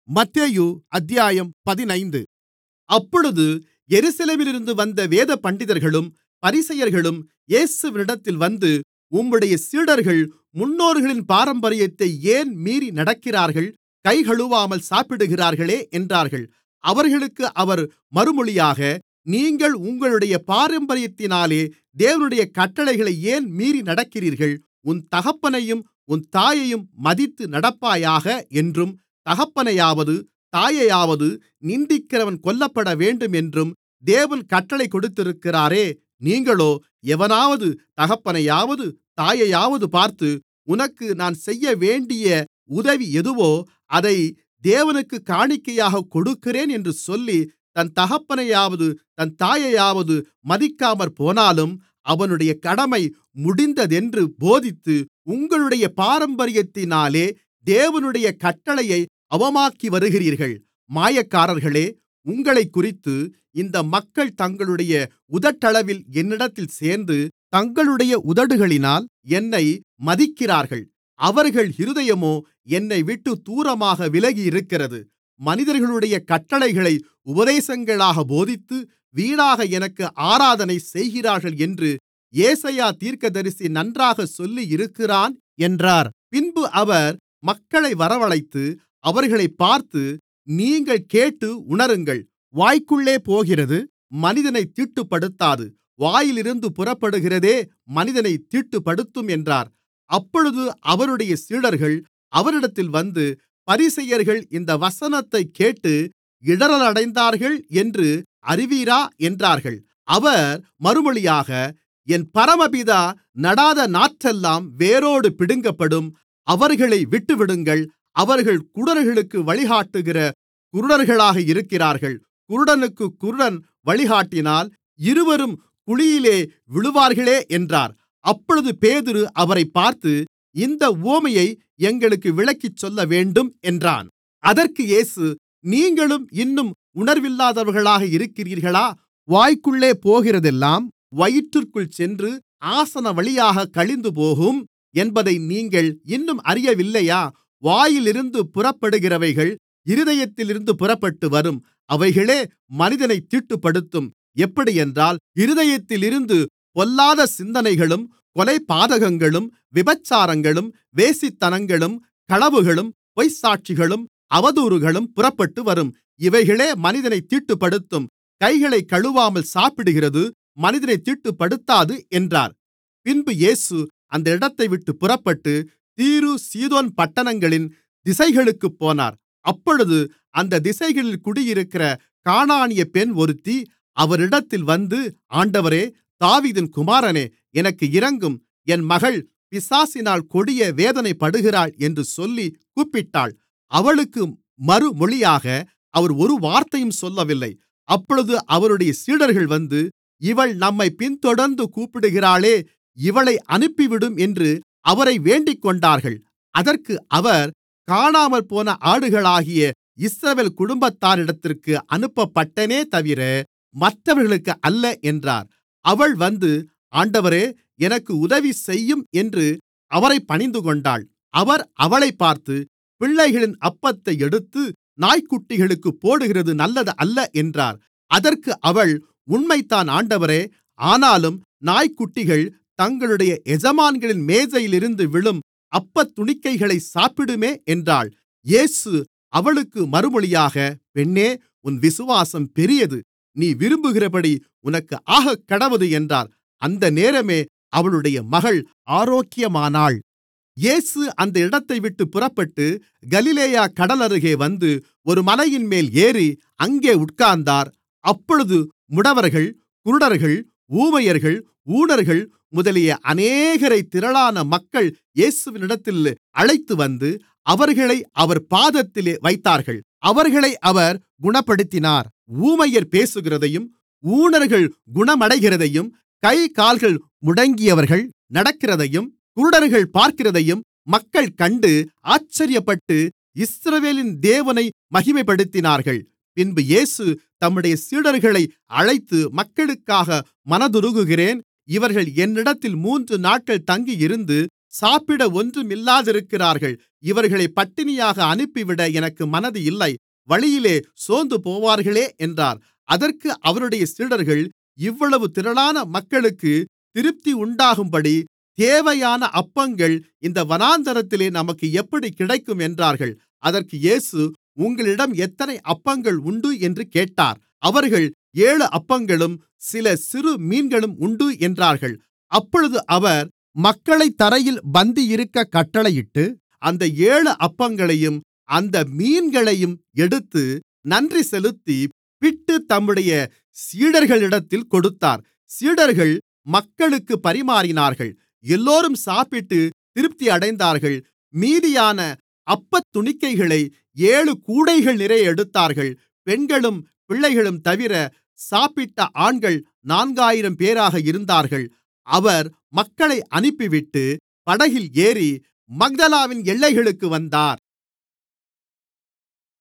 மத்தேயு அத்தியாயம் பதினைந்து அப்பொழுது எருசலேமிலிருந்து வந்த வேதபண்டிதர்களும் பரிசேயர்களும் இயேசுவினிடத்தில் வந்து உம்முடைய சீடர்கள் முன்னோர்களின் பாரம்பரியத்தை ஏன் மீறி நடக்கிறார்கள் கைகழுவாமல் சாப்பிடுகிறார்களே என்றார்கள் அவர்களுக்கு அவர் மறுமொழியாக நீங்கள் உங்களுடைய பாரம்பரியத்தினாலே தேவனுடைய கட்டளைகளை ஏன் மீறி நடக்கிறீர்கள் உன் தகப்பனையும் உன் தாயையும் மதித்து நடப்பாயாக என்றும் தகப்பனையாவது தாயையாவது நிந்திக்கிறவன் கொல்லப்படவேண்டும் என்றும் தேவன் கட்டளை கொடுத்திருக்கிறாரே நீங்களோ எவனாவது தகப்பனையாவது தாயையாவது பார்த்து உனக்கு நான் செய்யவேண்டிய உதவி எதுவோ அதை தேவனுக்குக் காணிக்கையாகக் கொடுக்கிறேன் என்று சொல்லி தன் தகப்பனையாவது தன் தாயையாவது மதிக்காமற்போனாலும் அவனுடைய கடமை முடிந்ததென்று போதித்து உங்களுடைய பாரம்பரியத்தினாலே தேவனுடைய கட்டளையை அவமாக்கிவருகிறீர்கள் மாயக்காரர்களே உங்களைக்குறித்து இந்த மக்கள் தங்களுடைய உதட்டளவில் என்னிடத்தில் சேர்ந்து தங்களுடைய உதடுகளினால் என்னை மதிக்கிறார்கள் அவர்கள் இருதயமோ என்னைவிட்டுத் தூரமாக விலகியிருக்கிறது மனிதர்களுடைய கட்டளைகளை உபதேசங்களாகப் போதித்து வீணாக எனக்கு ஆராதனை செய்கிறார்கள் என்று ஏசாயா தீர்க்கதரிசி நன்றாகச் சொல்லியிருக்கிறான் என்றார் பின்பு அவர் மக்களை வரவழைத்து அவர்களைப் பார்த்து நீங்கள் கேட்டு உணருங்கள் வாய்க்குள்ளே போகிறது மனிதனைத் தீட்டுப்படுத்தாது வாயிலிருந்து புறப்படுகிறதே மனிதனைத் தீட்டுப்படுத்தும் என்றார் அப்பொழுது அவருடைய சீடர்கள் அவரிடத்தில் வந்து பரிசேயர்கள் இந்த வசனத்தைக் கேட்டு இடறலடைந்தார்கள் என்று அறிவீரா என்றார்கள் அவர் மறுமொழியாக என் பரமபிதா நடாத நாற்றெல்லாம் வேரோடு பிடுங்கப்படும் அவர்களை விட்டுவிடுங்கள் அவர்கள் குருடர்களுக்கு வழிகாட்டுகிற குருடர்களாக இருக்கிறார்கள் குருடனுக்குக் குருடன் வழிகாட்டினால் இருவரும் குழியிலே விழுவார்களே என்றார் அப்பொழுது பேதுரு அவரைப் பார்த்து இந்த உவமையை எங்களுக்கு விளக்கிச் சொல்லவேண்டும் என்றான் அதற்கு இயேசு நீங்களும் இன்னும் உணர்வில்லாதவர்களாக இருக்கிறீர்களா வாய்க்குள்ளே போகிறதெல்லாம் வயிற்றிற்குள் சென்று ஆசனவழியாகக் கழிந்துபோகும் என்பதை நீங்கள் இன்னும் அறியவில்லையா வாயிலிருந்து புறப்படுகிறவைகள் இருதயத்திலிருந்து புறப்பட்டு வரும் அவைகளே மனிதனைத் தீட்டுப்படுத்தும் எப்படியென்றால் இருதயத்திலிருந்து பொல்லாத சிந்தனைகளும் கொலைபாதகங்களும் விபசாரங்களும் வேசித்தனங்களும் களவுகளும் பொய்ச்சாட்சிகளும் அவதூறுகளும் புறப்பட்டு வரும் இவைகளே மனிதனைத் தீட்டுப்படுத்தும் கைகளைக் கழுவாமல் சாப்பிடுகிறது மனிதனைத் தீட்டுப்படுத்தாது என்றார் பின்பு இயேசு அந்த இடத்தைவிட்டுப் புறப்பட்டு தீரு சீதோன் பட்டணங்களின் திசைகளுக்குப் போனார் அப்பொழுது அந்த திசைகளில் குடியிருக்கிற கானானிய பெண் ஒருத்தி அவரிடத்தில் வந்து ஆண்டவரே தாவீதின் குமாரனே எனக்கு இரங்கும் என் மகள் பிசாசினால் கொடிய வேதனைப்படுகிறாள் என்று சொல்லி கூப்பிட்டாள் அவளுக்கு மறுமொழியாக அவர் ஒரு வார்த்தையும் சொல்லவில்லை அப்பொழுது அவருடைய சீடர்கள் வந்து இவள் நம்மைப் பின்தொடர்ந்து கூப்பிடுகிறாளே இவளை அனுப்பிவிடும் என்று அவரை வேண்டிக்கொண்டார்கள் அதற்கு அவர் காணாமற்போன ஆடுகளாகிய இஸ்ரவேல் குடும்பத்தாரிடத்திற்கு அனுப்பப்பட்டனே தவிர மற்றவர்களுக்கு அல்ல என்றார் அவள் வந்து ஆண்டவரே எனக்கு உதவி செய்யும் என்று அவரைப் பணிந்துகொண்டாள் அவர் அவளைப் பார்த்து பிள்ளைகளின் அப்பத்தை எடுத்து நாய்க்குட்டிகளுக்குப் போடுகிறது நல்லது அல்ல என்றார் அதற்கு அவள் உண்மைதான் ஆண்டவரே ஆனாலும் நாய்க்குட்டிகள் தங்களுடைய எஜமான்களின் மேஜையிலிருந்து விழும் அப்பத்துணிக்கைகளை சாப்பிடுமே என்றாள் இயேசு அவளுக்கு மறுமொழியாக பெண்ணே உன் விசுவாசம் பெரியது நீ விரும்புகிறபடி உனக்கு ஆகக்கடவது என்றார் அந்த நேரமே அவளுடைய மகள் ஆரோக்கியமானாள் இயேசு அந்த இடத்தைவிட்டு புறப்பட்டு கலிலேயா கடலருகே வந்து ஒரு மலையின்மேல் ஏறி அங்கே உட்கார்ந்தார் அப்பொழுது முடவர்கள் குருடர்கள் ஊமையர்கள் ஊனர்கள் முதலிய அநேகரை திரளான மக்கள் இயேசுவினிடத்தில் அழைத்துவந்து அவர்களை அவர் பாதத்திலே வைத்தார்கள் அவர்களை அவர் குணப்படுத்தினார் ஊமையர் பேசுகிறதையும் ஊனர்கள் குணமடைகிறதையும் கை கால்கள் முடங்கியவர்கள் நடக்கிறதையும் குருடர்கள் பார்க்கிறதையும் மக்கள் கண்டு ஆச்சரியப்பட்டு இஸ்ரவேலின் தேவனை மகிமைப்படுத்தினார்கள் பின்பு இயேசு தம்முடைய சீடர்களை அழைத்து மக்களுக்காக மனதுருகுகிறேன் இவர்கள் என்னிடத்தில் மூன்று நாட்கள் தங்கியிருந்து சாப்பிட ஒன்றுமில்லாதிருக்கிறார்கள் இவர்களைப் பட்டினியாக அனுப்பிவிட எனக்கு மனது இல்லை வழியிலே சோர்ந்துபோவார்களே என்றார் அதற்கு அவருடைய சீடர்கள் இவ்வளவு திரளான மக்களுக்குத் திருப்தி உண்டாகும்படி தேவையான அப்பங்கள் இந்த வனாந்திரத்திலே நமக்கு எப்படிக் கிடைக்கும் என்றார்கள் அதற்கு இயேசு உங்களிடம் எத்தனை அப்பங்கள் உண்டு என்று கேட்டார் அவர்கள் ஏழு அப்பங்களும் சில சிறு மீன்களும் உண்டு என்றார்கள் அப்பொழுது அவர் மக்களைத் தரையில் பந்தியிருக்கக் கட்டளையிட்டு அந்த ஏழு அப்பங்களையும் அந்த மீன்களையும் எடுத்து நன்றி செலுத்தி பிட்டுத் தம்முடைய சீடர்களிடத்தில் கொடுத்தார் சீடர்கள் மக்களுக்குப் பரிமாறினார்கள் எல்லோரும் சாப்பிட்டுத் திருப்தியடைந்தார்கள் மீதியான அப்பத் துணிக்கைகளை ஏழு கூடைகள் நிறைய எடுத்தார்கள் பெண்களும் பிள்ளைகளும் தவிர சாப்பிட்ட ஆண்கள் நான்காயிரம்பேராக இருந்தார்கள் அவர் மக்களை அனுப்பிவிட்டு படகில் ஏறி மக்தலாவின் எல்லைகளுக்கு வந்தார்